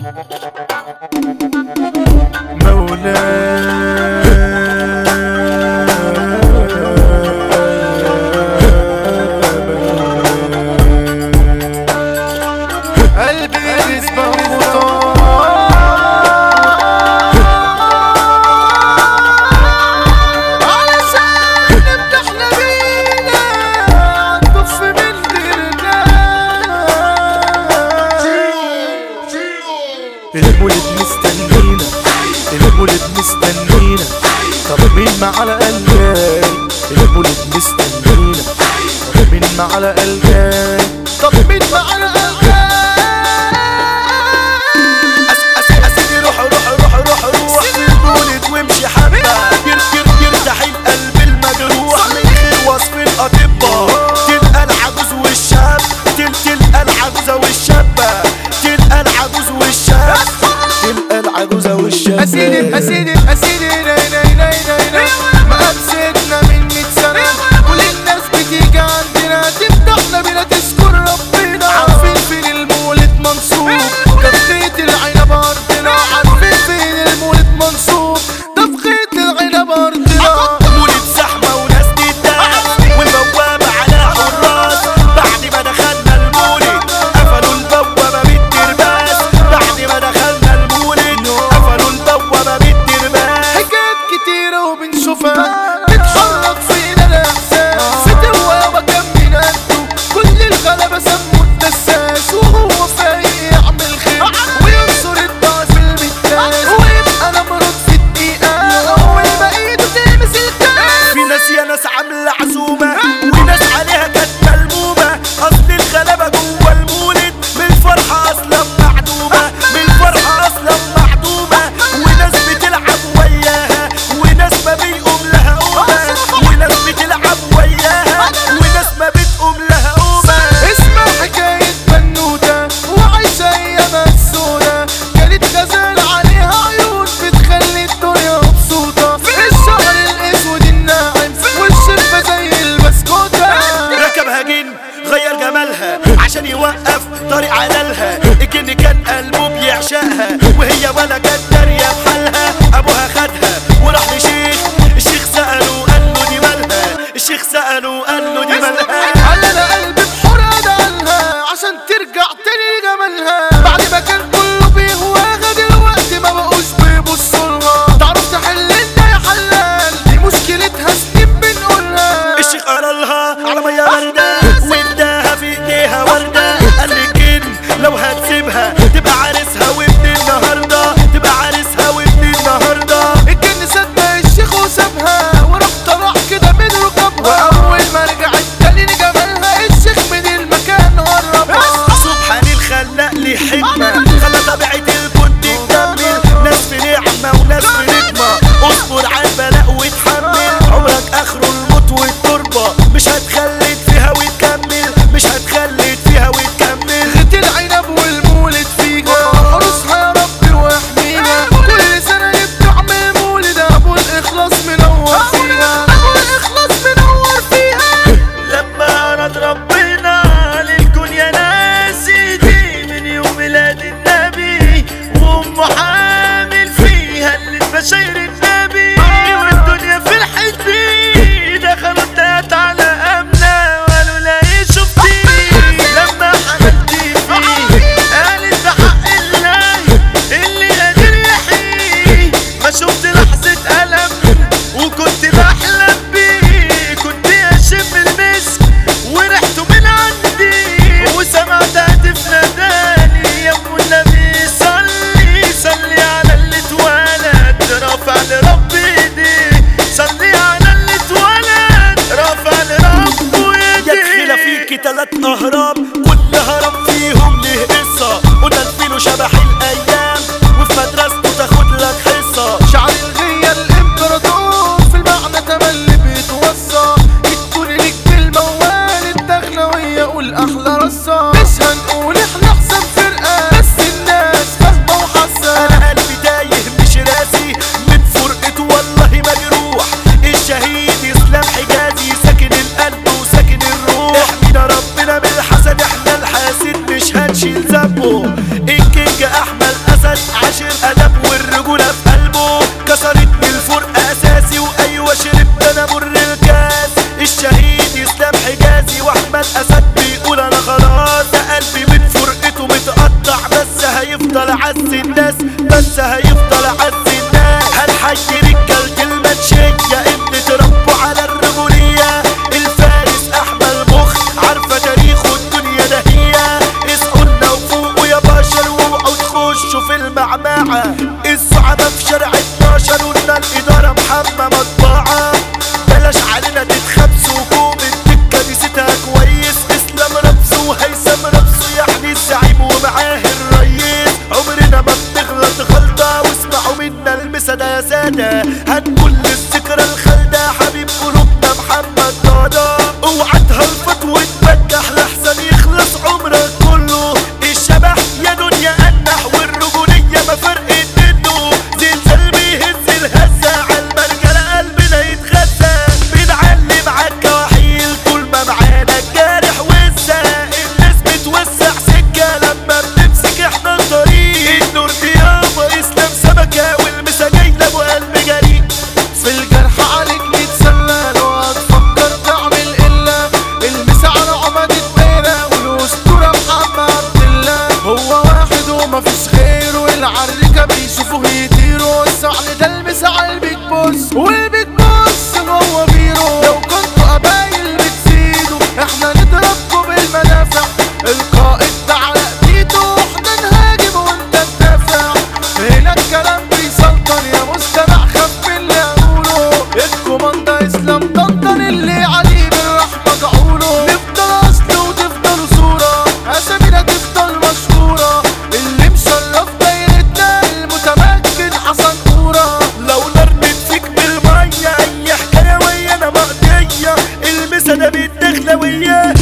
قلبي اسمه علشان نفتح نبينا نطف من غيرنا المولد مستنينا المولد مستنينا طب مين مع القلبان المولد مستنينا طب مين مع القلبان طب مين معنا أس- أس- أسيدي روح روح روح روح روح المولد وامشي حبة ير ير يرتاح القلب المجروح من غير وصف الأطباء تلقى العجوز والشاب تل تلقى العجوزة والشابة تلقى العجوز والشاب تلقى العجوزة والشابة أسيدي أسيدي أسيدي ناي ناي ناي ناي ناي ما أبسدنا من مية سنة كل الناس بتيجي عندنا تفتحنا بينا تذكر ربنا عارفين فين المولد منصوب ده في خيط العنب أرضنا عارفين فين المولد منصوب ده في خيط العنب أرضنا مولد زحمة وناس تدعس والبوابة على حراس بعد ما دخلنا المولد قفلوا البوابة بالترباس بعد ما دخلنا المولد قفلوا البوابة بالترباس حاجات كتيرة وبنشوفها بتحرك فينا الإحساس ستوى كم من قده كل الغلبة سموا الدساس وهو فايق يعمل خير وينصر الضعف المتاس ويبقى نمرض في الدقيقة أول ما إيده تلمس الكاس في ناس يا ناس عاملة عزومة وناس عليها كانت ملمومة أصل الغلبة جوه المولد من الفرحة أصلا معدومة من الفرحة أصلا معدومة وناس بتلعب وياها وناس ما بيقوم لها قومة وناس بتلعب وياها وناس ما بتقوم لها قومة اسمع حكاية بنوتة وعايشة أيامها السودة كانت غزال عليها عيون بتخلي الدنيا مبسوطة الشعر الأسود الناعم والشفة زي البسكوتة ركبها جن غير جمالها عشان يوقف طريق علالها الجن كان قلبه بيعشقها وهي ولا كانت دارية بحالها ابوها خدها وراح لشيخ الشيخ سأله قال له دي مالها الشيخ سأله قال له دي مالها على انا قلبي بحور ادعلها عشان ترجع تاني لجمالها بعد ما كان كله بيهواها دلوقتي ما بقوش بيبصوا لها تعرف تحل لنا يا حلال دي مشكلتها سنين بنقولها الشيخ قال لها على ميه باردة واداها في ايديها وردة قال لي الجن لو هتسيبها تبقى عارسها وابن هيفضل عز الناس بس هيفضل عز الناس هنحيي رجالة المنشية اللي تربوا على الرجولية الفارس احمد مخ عارفة تاريخه الدنيا ده هي اصحوا لنا وفوقوا يا بشر واوعوا تخشوا في المعمعة الزعماء في شارع 12 قلنا الإدارة محمى مطبعة بلاش علينا تتخبسوا وقوم الدكة نسيتها كويس اسلام رمسو وهيثم رمسو يعني الزعيم ومعاه الريس عمرنا ما بنغلط غلطة واسمعوا منا المسا ده يا سادة هنقول للذكرى الخالدة حبيب قلوبنا محمد دادا اوعى تهلفط وتبجح لحسن يخلص عمرك كله الشبح يا دنيا انح والرجولية ما فرقت منه زلزال بيهز الهزة عالمرجلة قلبنا يتغذى بنعلم عالكواحيل طول ما معانا الجارح وزة الناس بتوسع سكة لما بنمسك احنا الطريق النور ديابة اسلام سمكة والمسا جايلة ابو قلب جريء في الجرح عليك نتسلى لو هتفكر تعمل إلا المسا على عمد الدايرة والأسطورة محمد عبد الله هو واحد ومفيش غيره العريكة بيشوفوه يطيروا الصعل ده المسا على البيج بوس والبيج بوس هو بيرو لو كنتوا قبايل بتزيدوا احنا نضربكم بالمدافع القائد ده على ايده احنا نهاجم وانت تدافع هنا الكلام بيسلطن يا مستمع خف اللي اقوله الكوماندا اسلام طنطن اللي عليه بالرحمة جعوله نفضل اصل وتفضل صورة اسامينا تفضل مشهورة اللي مشرف دايرتنا المتمكن حسن كورة لو نرمت فيك بالمية اي حكاية ويانا مقضية المسا ده بالدخلة وياه